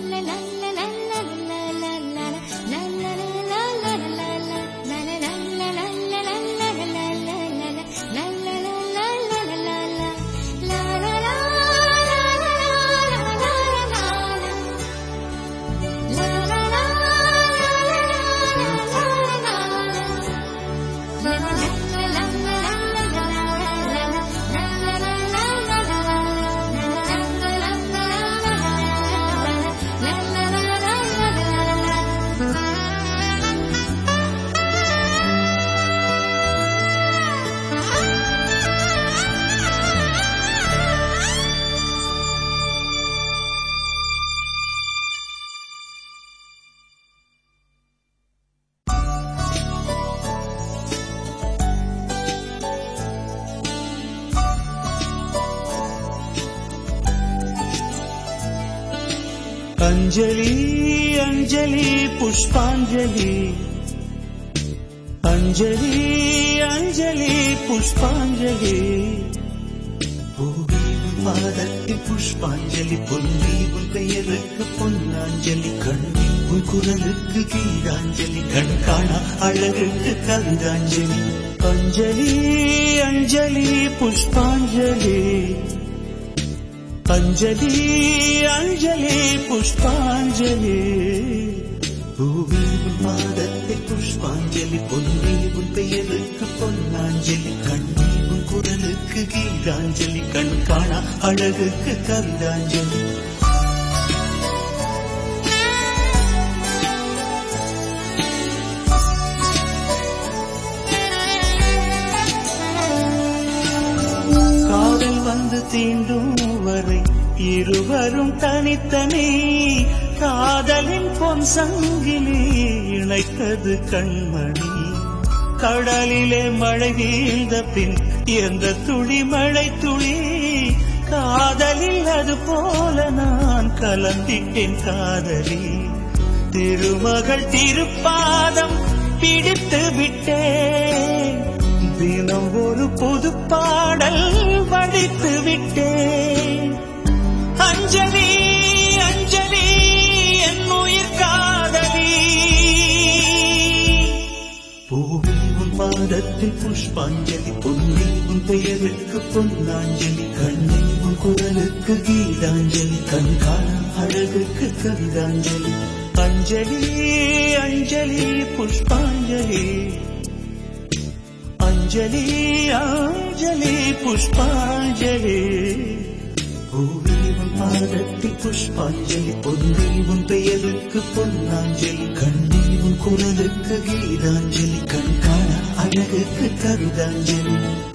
அஞ்சலி அஞ்சலி புஷ்பாஞ்சலி அஞ்சலி அஞ்சலி புஷ்பாஞ்சலி பூவி உன் பாதத்தில் புஷ்பாஞ்சலி பொன்னி உன் பெயருக்கு பொன்னாஞ்சலி கண்ணி உன் குரலுக்கு கீதாஞ்சலி கண் காணா அழகுக்கு கவிதாஞ்சலி அஞ்சலி அஞ்சலி புஷ்பாஞ்சலி அஞ்சலி அஞ்சலி புஷ்பாஞ்சலி பூவி உன் பாதத்தில் புஷ்பாஞ்சலி பொன்னி உன் பெயருக்கு பொன்னாஞ்சலி கண்ணி உன் குரலுக்கு கீதாஞ்சலி கண் காணா அழகுக்கு கவிதாஞ்சலி காதல் வந்து தீண்டும் வரை இருவரும் தனித்தனி காதலின் பொன் சங்கிலி இணைத்தது கண்மணி கடலிலே மழை வீழ்ந்த பின் எந்த துளி மழை துளி காதலில் அது போல நான் கலந்திட்டேன் காதலி திருமகள் திருப்பாதம் பிடித்து விட்டேன் தினம் ஒரு புது பாடல் வடித்து விட்டேன் அஞ்சலி அஞ்சலி என் உயிர் காதலி பூவி உன் பாதத்தில் புஷ்பாஞ்சலி பொன்னி உன் பெயருக்கு பொன்னாஞ்சலி கண்ணி உன் குரலுக்கு கீதாஞ்சலி கண் காண அழகுக்கு கவிதாஞ்சலி அஞ்சலி அஞ்சலி புஷ்பாஞ்சலி அஞ்சலி அஞ்சலி புஷ்பாஞ்சலி பூவி உன் பாதத்தில் புஷ்பாஞ்சலி பொன்னி உன் பெயருக்கு பொன்னாஞ்சலி கண்ணி உன் குரலுக்கு கீதாஞ்சலி கண் காண அழகுக்கு கவிதாஞ்சலி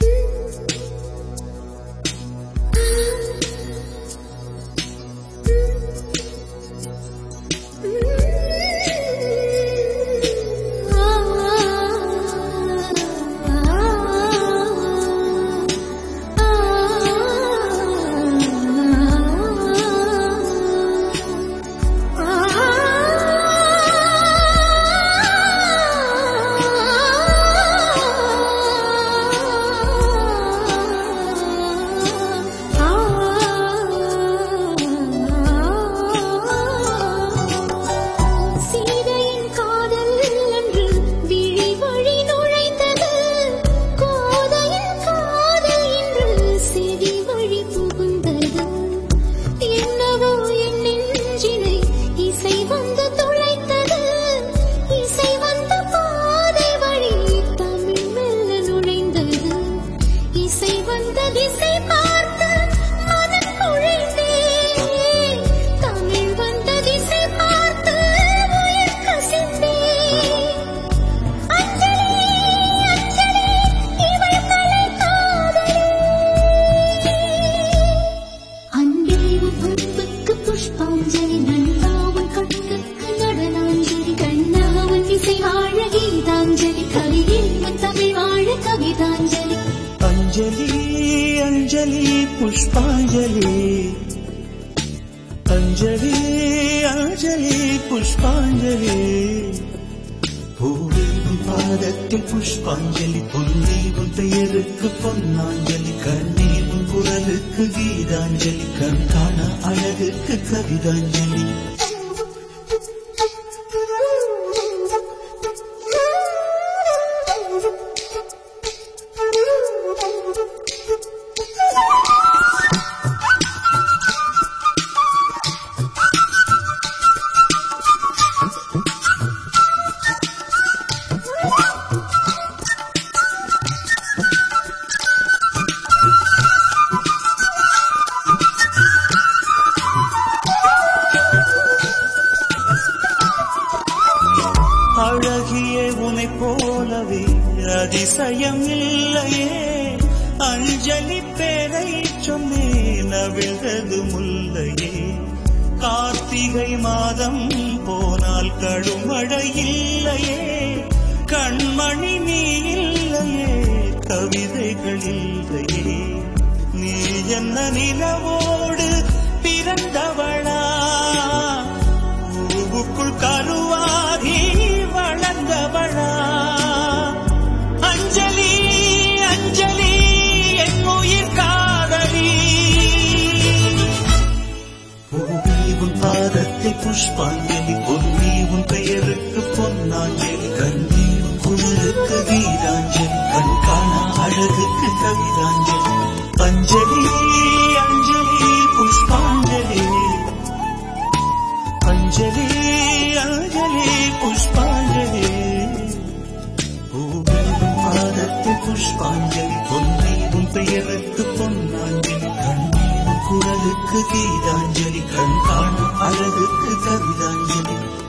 சீதையின் காதல் என்று விழி வழி நுழைந்தது கோதையின் காதல் என்று செவி வழி புகுந்தது என்னவோ என் நெஞ்சினை இசை வந்து துளைத்தது இசை வந்த பாதை வழி தமிழ் மெல்ல நுழைந்தது இசை வந்த திசை பார்த்து மனம் குழைந்தேன் தமிழ் வந்த திசை பார்த்து உயிர் கசிந்தேன் அஞ்சலி அஞ்சலி இவள் கலை காதலி அன்பே உன் அன்புக்கு புஷ்பாஞ்சலி நன்றாவன் கண்ணுக்கு நடனாஞ்சலி கண்ணாவன் இசை வாழ கீதாஞ்சலி கவியில் உன் தமிழ் வாழ கவிதாஞ்சலி அஞ்சலி அஞ்சலி புஷ்பாஞ்சலி அஞ்சலி அஞ்சலி புஷ்பாஞ்சலி பூவி உன் பாதத்தில் புஷ்பாஞ்சலி பொன்னி உன் பெயருக்கு பொன்னாஞ்சலி கண்ணி உன் குரலுக்கு கீதாஞ்சலி கண் காண அழகுக்கு கவிதாஞ்சலி அழகிய உனை போலவே அதிசயம் இல்லையே அஞ்சலி பேரை சொன்னேன் அவிழ்ந்தது முல்லையே கார்த்திகை மாதம் போனால் கடுமழை இல்லையே கண்மணி நீ இல்லையே கவிதைகள் இல்லையே நீ என்ன நிலவோடு பிறந்தவளா உருவுக்குள் கருவாகி வளர்ந்தவளா அஞ்சலி அஞ்சலி என் உயிர் காதலி பூமி உன் பாதத்தில் புஷ்பாஞ்சலி பொன்னி உன் பெயருக்கு பொன்னாஞ்சலி கண்ணி உன் குரலுக்கு கீதாஞ்சலி கண் காண அழகுக்கு கவிதாஞ்சலி அஞ்சலி அஞ்சலி புஷ்பாஞ்சலி அஞ்சலி அஞ்சலி புஷ்பாஞ்சலி பூமி உன் பாதத்தில் புஷ்பாஞ்சலி பொன்னி உன் பெயருக்கு பொன்னாஞ்சலி கண்ணி உன் குரலுக்கு கீதாஞ்சலி கண் காணும் அழகுக்கு கவிதாஞ்சலி